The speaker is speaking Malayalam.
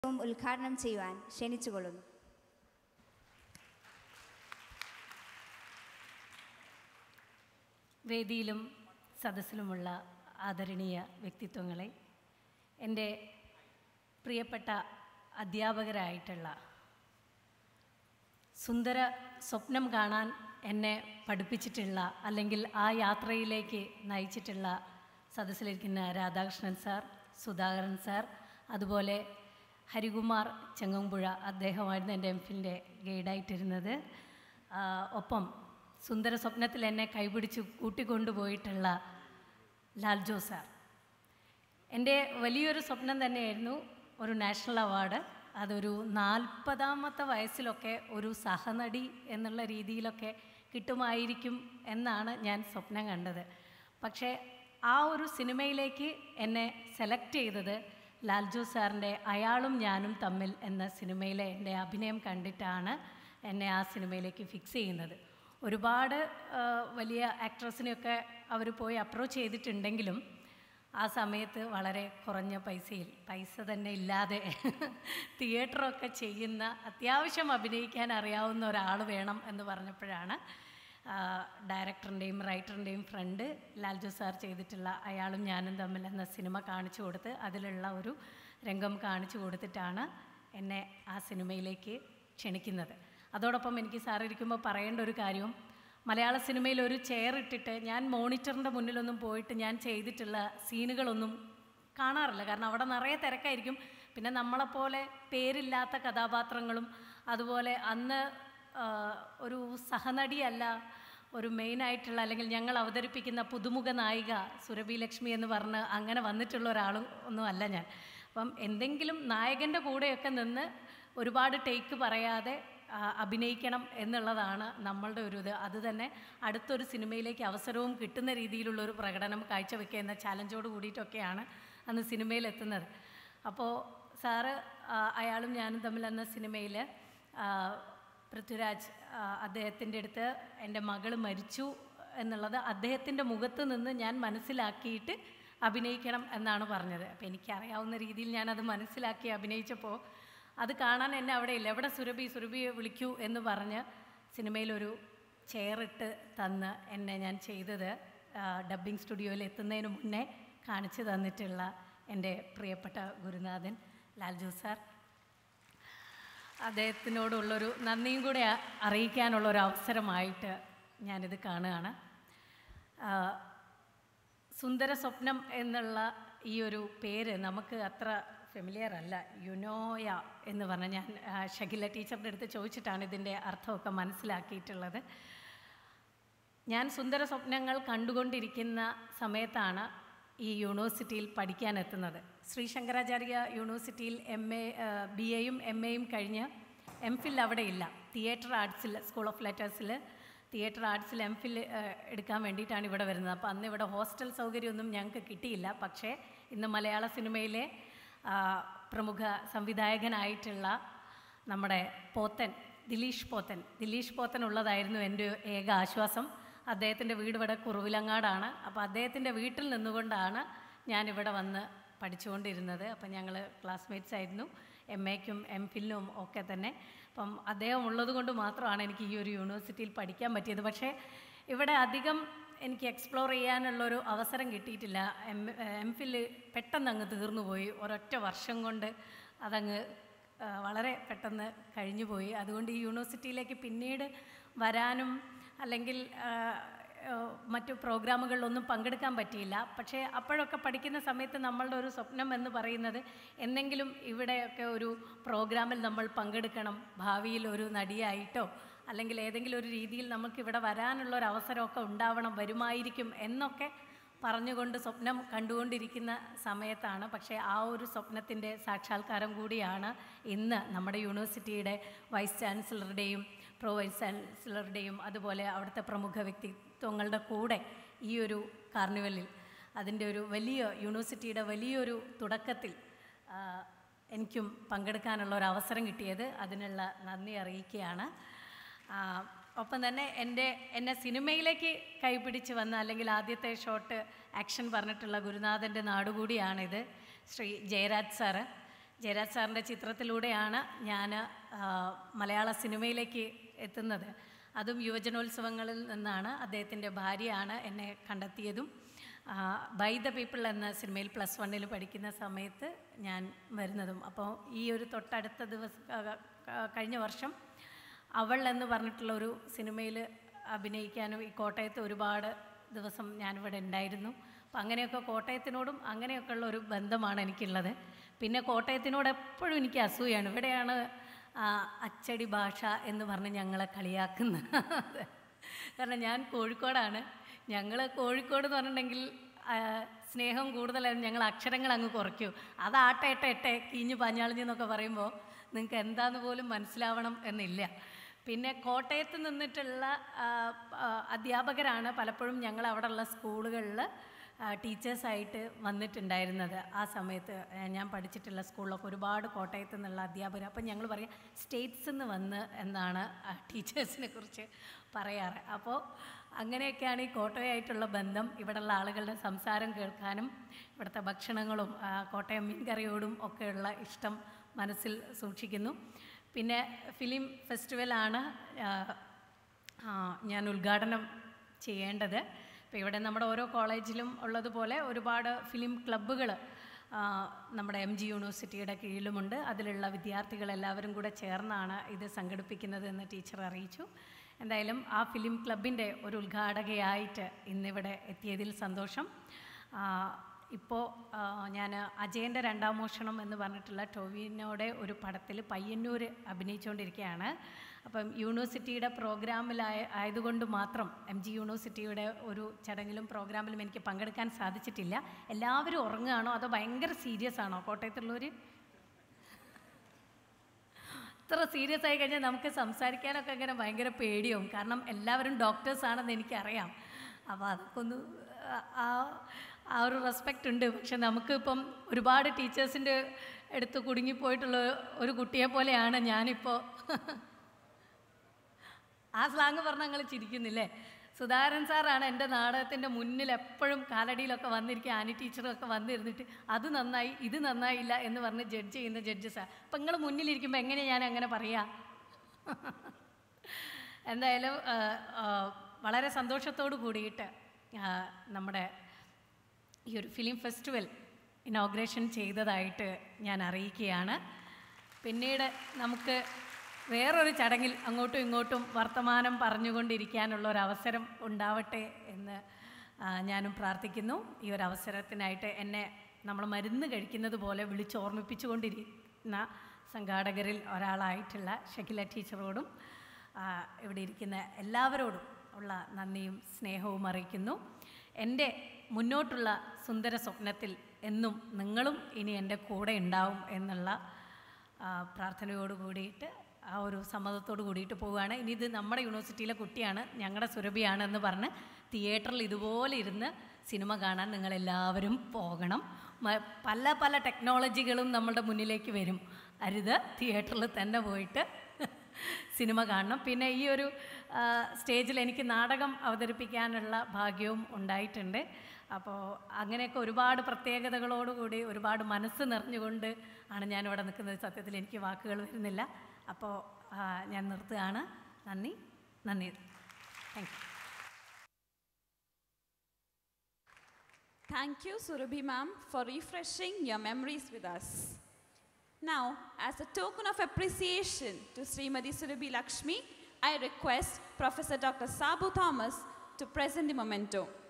ഉദ്ഘാടനം ചെയ്യുവാൻ ക്ഷണിച്ചുകൊള്ളുന്നു വേദിയിലും സദസ്സിലുമുള്ള ആദരണീയ വ്യക്തിത്വങ്ങളെ എൻ്റെ പ്രിയപ്പെട്ട അധ്യാപകരായിട്ടുള്ള സുന്ദര സ്വപ്നം കാണാൻ എന്നെ പഠിപ്പിച്ചിട്ടുള്ള അല്ലെങ്കിൽ ആ യാത്രയിലേക്ക് നയിച്ചിട്ടുള്ള സദസ്സിലിരിക്കുന്ന രാധാകൃഷ്ണൻ സാർ സുധാകരൻ സാർ അതുപോലെ ഹരികുമാർ ചെങ്ങമ്പുഴ അദ്ദേഹമായിരുന്നു എൻ്റെ എം ഫിലിൻ്റെ ഗൈഡായിട്ടിരുന്നത് ആ, ഒപ്പം സുന്ദര സ്വപ്നത്തിൽ എന്നെ കൈപിടിച്ച് കൂട്ടിക്കൊണ്ടുപോയിട്ടുള്ള ലാൽജോ സാർ എൻ്റെ വലിയൊരു സ്വപ്നം തന്നെയായിരുന്നു ഒരു നാഷണൽ അവാർഡ് അതൊരു നാൽപ്പതാമത്തെ വയസ്സിലൊക്കെ ഒരു സഹനടി എന്നുള്ള രീതിയിലൊക്കെ കിട്ടുമായിരിക്കും എന്നാണ് ഞാൻ സ്വപ്നം കണ്ടത് പക്ഷേ ആ ഒരു സിനിമയിലേക്ക് എന്നെ സെലക്ട് ചെയ്തത് ലാൽജു സാറിൻ്റെ അയാളും ഞാനും തമ്മിൽ എന്ന സിനിമയിലെ എൻ്റെ അഭിനയം കണ്ടിട്ടാണ് എന്നെ ആ സിനിമയിലേക്ക് ഫിക്സ് ചെയ്യുന്നത് ഒരുപാട് ആ, വലിയ ആക്ട്രസിനെയൊക്കെ അവർ പോയി അപ്രോച്ച് ചെയ്തിട്ടുണ്ടെങ്കിലും ആ സമയത്ത് വളരെ കുറഞ്ഞ പൈസയിൽ പൈസ തന്നെ ഇല്ലാതെ തിയേറ്ററൊക്കെ ചെയ്യുന്ന അത്യാവശ്യം അഭിനയിക്കാൻ അറിയാവുന്ന ഒരാൾ വേണം എന്ന് പറഞ്ഞപ്പോഴാണ് ആ, ഡയറക്ടറിൻ്റെയും റൈറ്ററിൻ്റെയും ഫ്രണ്ട് ലാൽജു സാർ ചെയ്തിട്ടുള്ള അയാളും ഞാനും തമ്മിൽ എന്ന സിനിമ കാണിച്ചു കൊടുത്ത് അതിലുള്ള ഒരു രംഗം കാണിച്ചു കൊടുത്തിട്ടാണ് എന്നെ ആ സിനിമയിലേക്ക് ക്ഷണിക്കുന്നത് അതോടൊപ്പം എനിക്ക് സാർ ഇരിക്കുമ്പോൾ പറയേണ്ട ഒരു കാര്യവും മലയാള സിനിമയിൽ ഒരു ചെയർ ഇട്ടിട്ട് ഞാൻ മോണിറ്ററിൻ്റെ മുന്നിലൊന്നും പോയിട്ട് ഞാൻ ചെയ്തിട്ടുള്ള സീനുകളൊന്നും കാണാറില്ല കാരണം അവിടെ നിറയെ തിരക്കായിരിക്കും പിന്നെ നമ്മളെപ്പോലെ പേരില്ലാത്ത കഥാപാത്രങ്ങളും അതുപോലെ അന്ന് ആ, ഒരു സഹനടിയല്ല ഒരു മെയിനായിട്ടുള്ള അല്ലെങ്കിൽ ഞങ്ങൾ അവതരിപ്പിക്കുന്ന പുതുമുഖ നായിക സുരഭി ലക്ഷ്മി എന്ന് പറഞ്ഞ് അങ്ങനെ വന്നിട്ടുള്ള ഒരാളും ഒന്നും അല്ല ഞാൻ അപ്പം എന്തെങ്കിലും നായകൻ്റെ കൂടെയൊക്കെ നിന്ന് ഒരുപാട് ടേക്ക് പറയാതെ ആ, അഭിനയിക്കണം എന്നുള്ളതാണ് നമ്മളുടെ ഒരു ഇത് അത് തന്നെ അടുത്തൊരു സിനിമയിലേക്ക് അവസരവും കിട്ടുന്ന രീതിയിലുള്ള ഒരു പ്രകടനം കാഴ്ചവെക്കുക എന്ന ചാലഞ്ചോട് കൂടിയിട്ടൊക്കെയാണ് അന്ന് സിനിമയിലെത്തുന്നത് അപ്പോൾ സാറ് ആ, അയാളും ഞാനും തമ്മിൽ എന്ന സിനിമയിൽ പൃഥ്വിരാജ് അദ്ദേഹത്തിൻ്റെ അടുത്ത് എൻ്റെ മകൾ മരിച്ചു എന്നുള്ളത് അദ്ദേഹത്തിൻ്റെ മുഖത്ത് നിന്ന് ഞാൻ മനസ്സിലാക്കിയിട്ട് അഭിനയിക്കണം എന്നാണ് പറഞ്ഞത് അപ്പോൾ എനിക്കറിയാവുന്ന രീതിയിൽ ഞാനത് മനസ്സിലാക്കി അഭിനയിച്ചപ്പോൾ അത് കാണാൻ എന്നെ അവിടെ ഇല്ല എവിടെ സുരഭി സുരഭിയെ വിളിക്കൂ എന്ന് പറഞ്ഞ് സിനിമയിലൊരു ചെയറിട്ട് തന്ന് എന്നെ ഞാൻ ചെയ്തത് ഡബ്ബിംഗ് സ്റ്റുഡിയോയിൽ എത്തുന്നതിന് മുന്നേ കാണിച്ചു തന്നിട്ടുള്ള എൻ്റെ പ്രിയപ്പെട്ട ഗുരുനാഥൻ ലാൽജു സാർ അദ്ദേഹത്തിനോടുള്ളൊരു നന്ദിയും കൂടെ അ- അറിയിക്കാനുള്ള ഒരു അവസരമായിട്ട് ഞാനിത് കാണുകയാണ് ആ, സുന്ദര സ്വപ്നം എന്നുള്ള ഈ ഒരു പേര് നമുക്ക് അത്ര ഫെമിലിയർ അല്ല യുനോയ എന്ന് പറഞ്ഞ ഞാൻ ആ, ഷകില ടീച്ചറുടെ അടുത്ത് ചോദിച്ചിട്ടാണ് ഇതിൻ്റെ അർത്ഥമൊക്കെ മനസ്സിലാക്കിയിട്ടുള്ളത് ഞാൻ സുന്ദര സ്വപ്നങ്ങൾ കണ്ടുകൊണ്ടിരിക്കുന്ന സമയത്താണ് ഈ യൂണിവേഴ്സിറ്റിയിൽ പഠിക്കാൻ എത്തുന്നത് ശ്രീ ശങ്കരാചാര്യ യൂണിവേഴ്സിറ്റിയിൽ എം എ ബി എയും എം എയും കഴിഞ്ഞ് എം ഫിൽ അവിടെ ഇല്ല തിയേറ്റർ ആർട്സിൽ സ്കൂൾ ഓഫ് ലെറ്റേഴ്സിൽ തിയേറ്റർ ആർട്സിൽ എം ഫിൽ എടുക്കാൻ വേണ്ടിയിട്ടാണ് ഇവിടെ വരുന്നത് അപ്പോൾ അന്ന് ഇവിടെ ഹോസ്റ്റൽ സൗകര്യമൊന്നും ഞങ്ങൾക്ക് കിട്ടിയില്ല പക്ഷേ ഇന്ന് മലയാള സിനിമയിലെ ആ, പ്രമുഖ സംവിധായകനായിട്ടുള്ള നമ്മുടെ പോത്തൻ ദിലീഷ് പോത്തൻ ദിലീഷ് പോത്തൻ ഉള്ളതായിരുന്നു എൻ്റെ ഏക ആശ്വാസം അദ്ദേഹത്തിൻ്റെ വീട് ഇവിടെ കുറുവിലങ്ങാടാണ് അപ്പോൾ അദ്ദേഹത്തിൻ്റെ വീട്ടിൽ നിന്നുകൊണ്ടാണ് ഞാനിവിടെ വന്ന് പഠിച്ചുകൊണ്ടിരുന്നത് അപ്പം ഞങ്ങൾ ക്ലാസ്മേറ്റ്സ് ആയിരുന്നു എം എക്കും എം ഫിലിനും ഒക്കെ തന്നെ അപ്പം അദ്ദേഹം ഉള്ളത് കൊണ്ട് മാത്രമാണ് എനിക്ക് ഈ ഒരു യൂണിവേഴ്സിറ്റിയിൽ പഠിക്കാൻ പറ്റിയത് പക്ഷേ ഇവിടെ അധികം എനിക്ക് എക്സ്പ്ലോർ ചെയ്യാനുള്ളൊരു അവസരം കിട്ടിയിട്ടില്ല എം എം ഫില് പെട്ടെന്ന് അങ്ങ് തീർന്നു പോയി ഒരൊറ്റ വർഷം കൊണ്ട് അതങ്ങ് ആ, വളരെ പെട്ടെന്ന് കഴിഞ്ഞു പോയി അതുകൊണ്ട് ഈ യൂണിവേഴ്സിറ്റിയിലേക്ക് പിന്നീട് വരാനും അല്ലെങ്കിൽ ആ, ആ, മറ്റു പ്രോഗ്രാമുകളിലൊന്നും പങ്കെടുക്കാൻ പറ്റിയില്ല പക്ഷേ അപ്പോഴൊക്കെ പഠിക്കുന്ന സമയത്ത് നമ്മളുടെ ഒരു സ്വപ്നം എന്ന് പറയുന്നത് എന്തെങ്കിലും ഇവിടെയൊക്കെ ഒരു പ്രോഗ്രാമിൽ നമ്മൾ പങ്കെടുക്കണം ഭാവിയിൽ ഒരു നടിയായിട്ടോ അല്ലെങ്കിൽ ഏതെങ്കിലും ഒരു രീതിയിൽ നമുക്ക് ഇവിടെ വരാനുള്ള ഒരു അവസരമൊക്കെ ഉണ്ടാവണം വരുമായിരിക്കും എന്നൊക്കെ പറഞ്ഞുകൊണ്ട് സ്വപ്നം കണ്ടുകൊണ്ടിരിക്കുന്ന സമയത്താണ് പക്ഷേ ആ ഒരു സ്വപ്നത്തിൻ്റെ സാക്ഷാത്കാരം കൂടിയാണ് ഇന്ന് നമ്മുടെ യൂണിവേഴ്സിറ്റിയുടെ വൈസ് ചാൻസലറുടെയും പ്രോ വൈസ് ചാൻസലറുടെയും അതുപോലെ അവിടുത്തെ പ്രമുഖ വ്യക്തിത്വങ്ങളുടെ കൂടെ ഈ ഒരു കാർണിവലിൽ അതിൻ്റെ ഒരു വലിയ യൂണിവേഴ്സിറ്റിയുടെ വലിയൊരു തുടക്കത്തിൽ ആ, എനിക്കും പങ്കെടുക്കാനുള്ള ഒരു അവസരം കിട്ടിയത് അതിനുള്ള നന്ദി അറിയിക്കുകയാണ് ആ, ഒപ്പം തന്നെ എൻ്റെ എന്നെ സിനിമയിലേക്ക് കൈപിടിച്ച് വന്ന അല്ലെങ്കിൽ ആദ്യത്തെ ഷോട്ട് ആക്ഷൻ പറഞ്ഞിട്ടുള്ള ഗുരുനാഥൻ്റെ നാടുകൂടിയാണിത് ശ്രീ ജയരാജ് സാറ് ജയരാജ് സാറിൻ്റെ ചിത്രത്തിലൂടെയാണ് ഞാൻ മലയാള സിനിമയിലേക്ക് എത്തുന്നത് അതും യുവജനോത്സവങ്ങളിൽ നിന്നാണ് അദ്ദേഹത്തിൻ്റെ ഭാര്യയാണ് എന്നെ കണ്ടെത്തിയതും ബൈ ദ പീപ്പിൾ എന്ന സിനിമയിൽ പ്ലസ് വണ്ണിൽ പഠിക്കുന്ന സമയത്ത് ഞാൻ വരുന്നതും അപ്പോൾ ഈ ഒരു തൊട്ടടുത്ത ദിവസം കഴിഞ്ഞ വർഷം അവൾ എന്ന് പറഞ്ഞിട്ടുള്ള ഒരു സിനിമയിൽ അഭിനയിക്കാനും ഈ കോട്ടയത്ത് ഒരുപാട് ദിവസം ഞാനിവിടെ ഉണ്ടായിരുന്നു അപ്പം അങ്ങനെയൊക്കെ കോട്ടയത്തിനോടും അങ്ങനെയൊക്കെയുള്ള ഒരു ബന്ധമാണ് എനിക്കുള്ളത് പിന്നെ കോട്ടയത്തിനോട് എപ്പോഴും എനിക്ക് അസൂയാണ് ഇവിടെയാണ് ആ, അച്ചടി ഭാഷ എന്ന് പറഞ്ഞ് ഞങ്ങളെ കളിയാക്കുന്നത് കാരണം ഞാൻ കോഴിക്കോടാണ് ഞങ്ങൾ കോഴിക്കോട് എന്ന് പറഞ്ഞിട്ടുണ്ടെങ്കിൽ ആ, സ്നേഹം കൂടുതലായിരുന്നു ഞങ്ങൾ അക്ഷരങ്ങൾ അങ്ങ് കുറയ്ക്കും അത് ആട്ടെ എട്ടെ എട്ടെ കീഞ്ഞു പാഞ്ഞാളിഞ്ഞ് എന്നൊക്കെ പറയുമ്പോൾ നിങ്ങൾക്ക് എന്താന്ന് പോലും മനസ്സിലാവണം എന്നില്ല പിന്നെ കോട്ടയത്ത് നിന്നിട്ടുള്ള ആ, ആ, അധ്യാപകരാണ് പലപ്പോഴും ഞങ്ങൾ അവിടെയുള്ള സ്കൂളുകളിൽ ടീച്ചേഴ്സായിട്ട് വന്നിട്ടുണ്ടായിരുന്നത് ആ സമയത്ത് ആ, ഞാൻ പഠിച്ചിട്ടുള്ള സ്കൂളിലൊക്കെ ഒരുപാട് കോട്ടയത്ത് നിന്നുള്ള അധ്യാപകർ അപ്പം ഞങ്ങൾ പറയാം സ്റ്റേറ്റ്സിൽ നിന്ന് വന്ന് എന്നാണ് ടീച്ചേഴ്സിനെ കുറിച്ച് പറയാറ് അപ്പോൾ അങ്ങനെയൊക്കെയാണ് ഈ കോട്ടയമായിട്ടുള്ള ബന്ധം ഇവിടെയുള്ള ആളുകളുടെ സംസാരം കേൾക്കാനും ഇവിടുത്തെ ഭക്ഷണങ്ങളും ആ, കോട്ടയം മീൻകറിയോടും ഒക്കെയുള്ള ഇഷ്ടം മനസ്സിൽ സൂക്ഷിക്കുന്നു പിന്നെ ഫിലിം ഫെസ്റ്റിവലാണ് ആ, ആ, ഞാൻ ഉദ്ഘാടനം ചെയ്യേണ്ടത് ഇപ്പോൾ ഇവിടെ നമ്മുടെ ഓരോ കോളേജിലും ഉള്ളതുപോലെ ഒരുപാട് ഫിലിം ക്ലബ്ബുകൾ നമ്മുടെ എം ജി യൂണിവേഴ്സിറ്റിയുടെ കീഴിലുമുണ്ട് അതിലുള്ള വിദ്യാർത്ഥികൾ എല്ലാവരും കൂടെ ചേർന്നാണ് ഇത് സംഘടിപ്പിക്കുന്നത് എന്ന് ടീച്ചർ അറിയിച്ചു എന്തായാലും ആ ഫിലിം ക്ലബിൻ്റെ ഒരു ഉദ്ഘാടകയായിട്ട് ഇന്നിവിടെ എത്തിയതിൽ സന്തോഷം ആ, ഇപ്പോൾ ഞാൻ അജയൻ്റെ രണ്ടാം മോഷണം എന്ന് പറഞ്ഞിട്ടുള്ള ടൊവിനോടെ ഒരു പടത്തിൽ പയ്യന്നൂർ അഭിനയിച്ചുകൊണ്ടിരിക്കുകയാണ് അപ്പം യൂണിവേഴ്സിറ്റിയുടെ പ്രോഗ്രാമിലായ ആയതുകൊണ്ട് മാത്രം എം ജി യൂണിവേഴ്സിറ്റിയുടെ ഒരു ചടങ്ങിലും പ്രോഗ്രാമിലും എനിക്ക് പങ്കെടുക്കാൻ സാധിച്ചിട്ടില്ല എല്ലാവരും ഉറങ്ങുകയാണോ അതോ ഭയങ്കര സീരിയസ് ആണോ കോട്ടയത്തുള്ളവർ ഇത്ര സീരിയസ് ആയി കഴിഞ്ഞാൽ നമുക്ക് സംസാരിക്കാനൊക്കെ ഇങ്ങനെ ഭയങ്കര പേടിയാവും കാരണം എല്ലാവരും ഡോക്ടേഴ്സ് ആണെന്ന് എനിക്കറിയാം അപ്പോൾ അതൊക്കെ ഒന്ന് ആ- ആ ആ ഒരു റെസ്പെക്റ്റ് ഉണ്ട് പക്ഷെ നമുക്കിപ്പം ഒരുപാട് ടീച്ചേഴ്സിൻ്റെ അടുത്ത് കുടുങ്ങിപ്പോയിട്ടുള്ള ഒരു കുട്ടിയെ പോലെയാണ് ഞാനിപ്പോൾ ആ സ്ലാങ് പറഞ്ഞാൽ നിങ്ങൾ ചിരിക്കുന്നില്ലേ സുധാകരൻ സാറാണ് എൻ്റെ നാടകത്തിൻ്റെ മുന്നിൽ എപ്പോഴും കാലടിയിലൊക്കെ വന്നിരിക്കുക ആനി ടീച്ചറൊക്കെ വന്നിരുന്നിട്ട് അത് നന്നായി ഇത് നന്നായില്ല എന്ന് പറഞ്ഞ് ജഡ്ജ് ചെയ്യുന്ന ജഡ്ജ് സാർ അപ്പം നിങ്ങൾ മുന്നിലിരിക്കുമ്പോൾ എങ്ങനെ ഞാൻ അങ്ങനെ പറയാ എന്തായാലും ആ, ആ, വളരെ സന്തോഷത്തോടു കൂടിയിട്ട് ആ, നമ്മുടെ ഈ ഒരു ഫിലിം ഫെസ്റ്റിവൽ ഇനോഗ്രേഷൻ ചെയ്തതായിട്ട് ഞാൻ അറിയിക്കുകയാണ് പിന്നീട് നമുക്ക് വേറൊരു ചടങ്ങിൽ അങ്ങോട്ടും ഇങ്ങോട്ടും വർത്തമാനം പറഞ്ഞുകൊണ്ടിരിക്കാനുള്ള ഒരു അവസരം ഉണ്ടാവട്ടെ എന്ന് ആ, ഞാനും പ്രാർത്ഥിക്കുന്നു ഈ ഒരു അവസരത്തിനായിട്ട് എന്നെ നമ്മൾ മരുന്ന് കഴിക്കുന്നത് പോലെ വിളിച്ചോർമ്മിപ്പിച്ചുകൊണ്ടിരിക്കുന്ന സംഘാടകരിൽ ഒരാളായിട്ടുള്ള ഷക്കില ടീച്ചറോടും ആ, ഇവിടെ ഇരിക്കുന്ന എല്ലാവരോടും ഉള്ള നന്ദിയും സ്നേഹവും അറിയിക്കുന്നു എൻ്റെ മുന്നോട്ടുള്ള സുന്ദര സ്വപ്നത്തിൽ എന്നും നിങ്ങളും ഇനി എൻ്റെ കൂടെ ഉണ്ടാവും എന്നുള്ള ആ, പ്രാർത്ഥനയോട് കൂടിയിട്ട് ആ ഒരു സമ്മതത്തോട് കൂടിയിട്ട് പോവുകയാണ് ഇനി ഇത് നമ്മുടെ യൂണിവേഴ്സിറ്റിയിലെ കുട്ടിയാണ് ഞങ്ങളുടെ സുരഭിയാണെന്ന് പറഞ്ഞ് തിയേറ്ററിൽ ഇതുപോലെ ഇരുന്ന് സിനിമ കാണാൻ നിങ്ങളെല്ലാവരും പോകണം മ- പല പല ടെക്നോളജികളും നമ്മളുടെ മുന്നിലേക്ക് വരും അരുത് തിയേറ്ററിൽ തന്നെ പോയിട്ട് സിനിമ കാണണം പിന്നെ ഈ ഒരു ആ, സ്റ്റേജിൽ എനിക്ക് നാടകം അവതരിപ്പിക്കാനുള്ള ഭാഗ്യവും ഉണ്ടായിട്ടുണ്ട് അപ്പോൾ അങ്ങനെയൊക്കെ ഒരുപാട് പ്രത്യേകതകളോടുകൂടി ഒരുപാട് മനസ്സ് നിറഞ്ഞുകൊണ്ട് ആണ് ഞാനിവിടെ നിൽക്കുന്നത് സത്യത്തിൽ എനിക്ക് വാക്കുകൾ വരുന്നില്ല അപ്പോൾ ആ, ഞാൻ നിർത്തുകയാണ് നന്ദി നന്ദി thank you Thank you, Surabhi ma'am, for refreshing your memories with us. Now, as a token of appreciation to Srimati Surabhi Lakshmi, I request Professor Dr. Sabu Thomas to present the memento.